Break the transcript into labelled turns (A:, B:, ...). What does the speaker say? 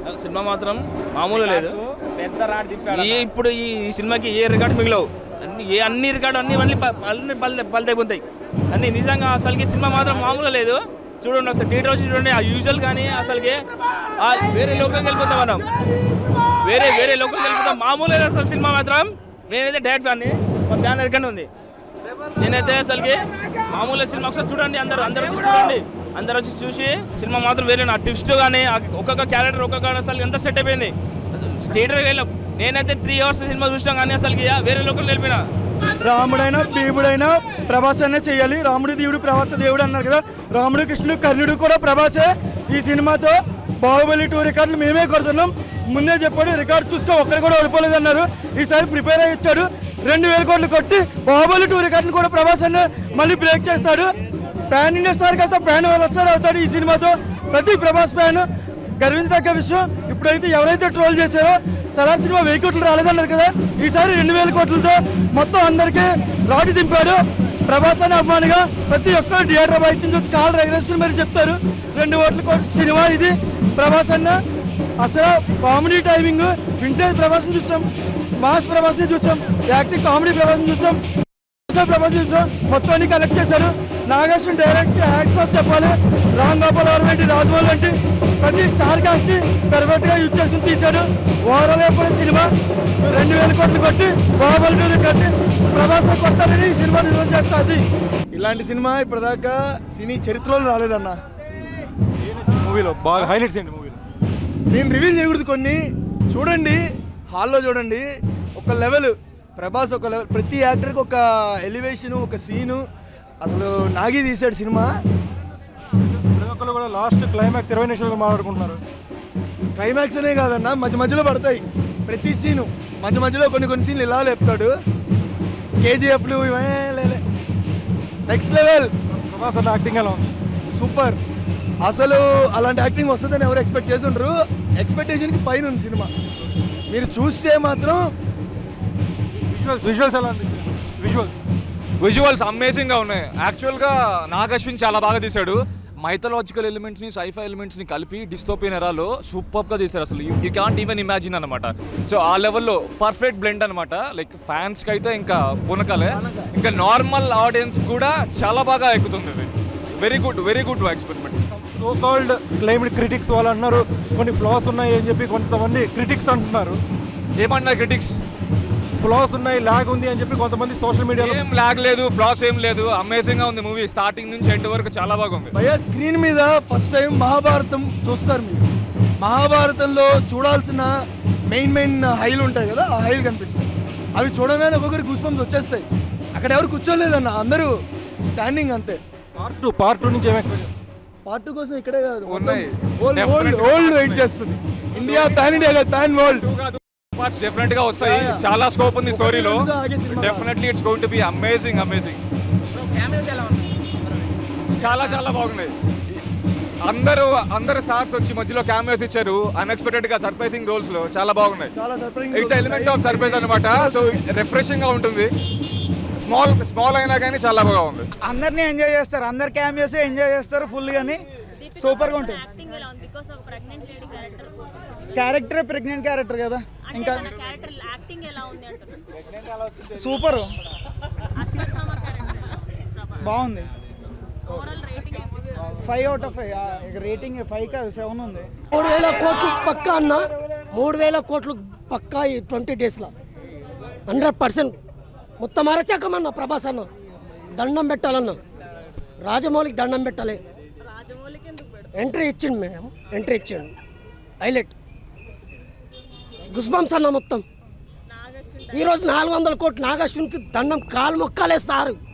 A: Cinema మాత్రం మామూలు లేదు
B: పెద్ద రాడ్ తిప్పాడు
A: ఈ ఇప్పుడు ఈ ఈ సినిమాకి ఏ రికార్డు మిగిలవు అన్ని ఏ అన్ని రికార్డు అన్ని మళ్ళీ ప- అన్ని బల్ బలదైపోతాయి అన్ని నిజంగా అసలుకి సినిమా మాత్రం మామూలుగా లేదు చూడండి ఒకసారి థియేటర్ వచ్చి చూడండి ఆ యూజువల్ కానీ అసలుకి ఆ వేరే లోకంకి వెళ్ళిపోతాం మనం వేరే వేరే లోకంకి వెళ్ళిపోతాం మామూలు లేదు అసలు సినిమా మాత్రం నేనైతే డైరెక్ట్ ఫ్యాన్ని మా ఫ్యాన్ ఎక్కడనే ఉంది నేనైతే అసలుకి మామూలు సినిమా ఒకసారి చూడండి అందరూ అందరూ వచ్చి చూడండి అందరూ వచ్చి చూసి సినిమా మాత్రం వేరే నా ట్విస్ట్ కానీ ఆ ఒక్కొక్క క్యారెక్టర్ ఒక్కొక్క అసలు ఎంత సెట్ అయిపోయింది థియేటర్కి వెళ్ళాం నేనైతే త్రీ అవర్స్ సినిమా చూసినాం కానీ అసలుకి వేరే లోకల్ వెళ్ళిపోయినా
C: రాముడైనా భీముడైనా ప్రభాస్ అనే చేయాలి రాముడు దేవుడు ప్రభాస దేవుడు అన్నారు కదా రాముడు కృష్ణుడు కర్ణుడు కూడా ప్రభాసే ఈ సినిమాతో బాహుబలి టూ రికార్డులు మేమే కొడుతున్నాం ముందే చెప్పాడు రికార్డు చూసుకో ఒక్కరు కూడా ఓడిపోలేదు అన్నారు ఈసారి ప్రిపేర్ అయ్యి ఇచ్చాడు రెండు వేల కోట్లు కొట్టి బాహుబలి టూ రికార్డులు కూడా ప్రభాస్ అన్న మళ్ళీ బ్రేక్ చేస్తాడు ప్యాన్ ఇండియా స్టార్ కాస్త ప్యాన్ వాళ్ళ స్టార్ అవుతాడు ఈ సినిమాతో ప్రతి ప్రభాస్ ఫ్యాన్ గర్వించదగ్గ విషయం ఇప్పుడైతే ఎవరైతే ట్రోల్ చేశారో సలార్ సినిమా వెయ్యి కోట్లు రాలేదన్నారు కదా ఈసారి రెండు వేల కోట్లతో మొత్తం అందరికీ రాటి దింపాడు ప్రభాస్ అనే అభిమానిగా ప్రతి ఒక్కరు థియేటర్ బయట నుంచి వచ్చి కాళ్ళు ఎగరేసుకుని మరి చెప్తారు రెండు ఓట్ల కోట్ల సినిమా ఇది ప్రభాస్ అన్న అసలు కామెడీ టైమింగ్ వింటేజ్ ప్రభాస్ని చూసాం మాస్ ప్రభాస్ని చూసాం యాక్టింగ్ కామెడీ ప్రభాస్ని చూసాం కృష్ణ ప్రభాస్ చూసాం మొత్తం అన్ని కలెక్ట్ చేశారు నాగేశ్వరం డైరెక్ట్ యాక్ట్స్ ఆఫ్ చెప్పాలి రామ్ గోపాల్ వర్మ వంటి రాజమౌళి వంటి ప్రతి స్టార్ కాస్ట్ ని పెర్ఫెక్ట్ గా యూజ్ చేసుకుని తీశాడు ఓవరాల్ అయిపోయిన సినిమా రెండు వేల కోట్లు కొట్టి బాహుబలి మీద కట్టి ప్రభాస్ కొడతాడని ఈ సినిమా నిజం చేస్తుంది
D: ఇలాంటి సినిమా ఇప్పటిదాకా సినీ చరిత్రలో రాలేదన్న
E: మూవీలో బాగా హైలైట్స్ ఏంటి మూవీలో
D: నేను రివీల్ చేయకూడదు కొన్ని చూడండి హాల్లో చూడండి ఒక లెవెల్ ప్రభాస్ ఒక లెవెల్ ప్రతి యాక్టర్కి ఒక ఎలివేషన్ ఒక సీను అసలు నాగి తీశాడు సినిమా
E: ప్రతి ఒక్కరు కూడా లాస్ట్ క్లైమాక్స్ ఇరవై నిమిషాలుగా మాట్లాడుకుంటున్నారు
D: క్లైమాక్స్ అనే కాదన్న మధ్య మధ్యలో పడతాయి ప్రతి సీను మధ్య మధ్యలో కొన్ని కొన్ని సీన్లు ఇలా లేపుతాడు కేజీఎఫ్లు ఇవే లేలే నెక్స్ట్ లెవెల్
E: ప్రభాస్ అన్న యాక్టింగ్ ఎలా ఉంది
D: సూపర్ అసలు అలాంటి యాక్టింగ్ వస్తుందని ఎవరు ఎక్స్పెక్ట్ చేసి ఉండరు ఎక్స్పెక్టేషన్కి పైన ఉంది సినిమా మీరు చూస్తే మాత్రం
E: విజువల్స్ విజువల్స్ ఎలా ఉంది విజువల్స్
F: విజువల్స్ అమేజింగ్గా ఉన్నాయి యాక్చువల్గా నాగ్ అశ్విన్ చాలా బాగా తీశాడు మైథలాజికల్ ఎలిమెంట్స్ని సైఫై ఎలిమెంట్స్ని కలిపి డిస్టోపియన్ ఎరాలో సూపర్గా తీశారు అసలు యూ క్యాంట్ ఈవెన్ ఇమాజిన్ అనమాట సో ఆ లెవెల్లో పర్ఫెక్ట్ బ్లెండ్ అనమాట లైక్ ఫ్యాన్స్కి అయితే ఇంకా పునకలే ఇంకా నార్మల్ ఆడియన్స్ కూడా చాలా బాగా ఎక్కుతుంది ఇది very good very good experiment
E: so called claimed critics వాళ్ళు అన్నారు కొన్ని ఫ్లాస్ ఉన్నాయి అని చెప్పి కొంతమంది క్రిటిక్స్ అంటున్నారు
F: ఏమన్నారు క్రిటిక్స్
E: ఫ్లాస్ ఉన్నాయి లాగ్ ఉంది అని చెప్పి కొంతమంది సోషల్ మీడియాలో
F: ఏం లాగ్ లేదు ఫ్లాస్ ఏం లేదు అమేజింగ్గా ఉంది మూవీ స్టార్టింగ్ నుంచి ఎండ్ వరకు చాలా బాగుంది
D: భయ స్క్రీన్ మీద ఫస్ట్ టైం మహాభారతం చూస్తారు మీరు మహాభారతంలో చూడాల్సిన మెయిన్ మెయిన్ హైలు ఉంటాయి కదా ఆ హైలు కనిపిస్తాయి అవి చూడగానే ఒక్కొక్కరి గూస్పంప్స్ వచ్చేస్తాయి అక్కడ ఎవరు కూర్చోలేదన్న అందరూ స్టాండింగ్ అంతే
E: పార్ట్ టూ పార్ట్ టూ నుంచి ఏమి expect
D: పార్ట్ టూ కోసం ఇక్కడే కాదు
F: ఉన్నాయి.
D: Old old
F: Definitely.
D: Old wait చేస్తుంది ఇండియా పాన్ ఇండియా కాదు పాన్ వరల్డ్
F: పార్ట్స్ డెఫినెట్ గా వస్తాయి చాలా స్కోప్ ఉంది స్టోరీలో
D: ఒక ఆగే సినిమా.
F: Definitely it's going to be amazing amazing చాలా చాలా బాగున్నాయి అందరూ అందరు స్టార్స్ వచ్చి మధ్యలో కెమెరాస్ ఇచ్చారు అన్ఎక్స్పెక్టెడ్ గా సర్ప్రైజింగ్ రోల్స్ లో చాలా బాగున్నాయి
D: చాలా surprising
F: it's element of surprise అనమాట సో రిఫ్రెషింగ్ గా ఉంటుంది స్మాల్ స్మాల్ అయినా కానీ చాలా బాగుంది
C: అందరినీ ఎంజాయ్ చేస్తారు అందరు క్యామియోస్ ఎంజాయ్ చేస్తారు ఫుల్ గాని సూపర్ గా ఉంటుంది
G: యాక్టింగ్ ఎలా ఉంది బికాస్ ఒక ప్రెగ్నెంట్ లేడీ క్యారెక్టర్ పోషించింది
C: క్యారెక్టర్ ప్రెగ్నెంట్ క్యారెక్టర్ కదా
G: అంటే
C: ఇంకా
G: తన క్యారెక్టర్ యాక్టింగ్ ఎలా ఉంది అంటున్నాను
C: సూపర్
G: అశ్వత్థామ క్యారెక్టర్
C: బాగుంది
G: overall rating
C: five out of five rating five కాదు సెవెన్ ఉంది
H: మూడు వేల కోట్లు పక్కా అన్న మూడు వేల కోట్లు పక్కా ఈ ట్వంటీ డేస్లో హండ్రెడ్ పర్సెంట్ మొత్తం అరచకమన్న ప్రభాస్ అన్న దండం పెట్టాలన్న రాజమౌళికి దండం పెట్టాలి
G: రాజమౌళికి ఎందుకు పెడతారు
H: ఎంట్రీ ఇచ్చిండు మేడం ఎంట్రీ ఇచ్చిండు హైలైట్ గుస్బంస్ అన్న మొత్తం
G: నాగశ్విన్
H: ఈరోజు నాలుగు వందల కోట్లు నాగశ్విన్కి దండం కాలు మొక్కాలే సారు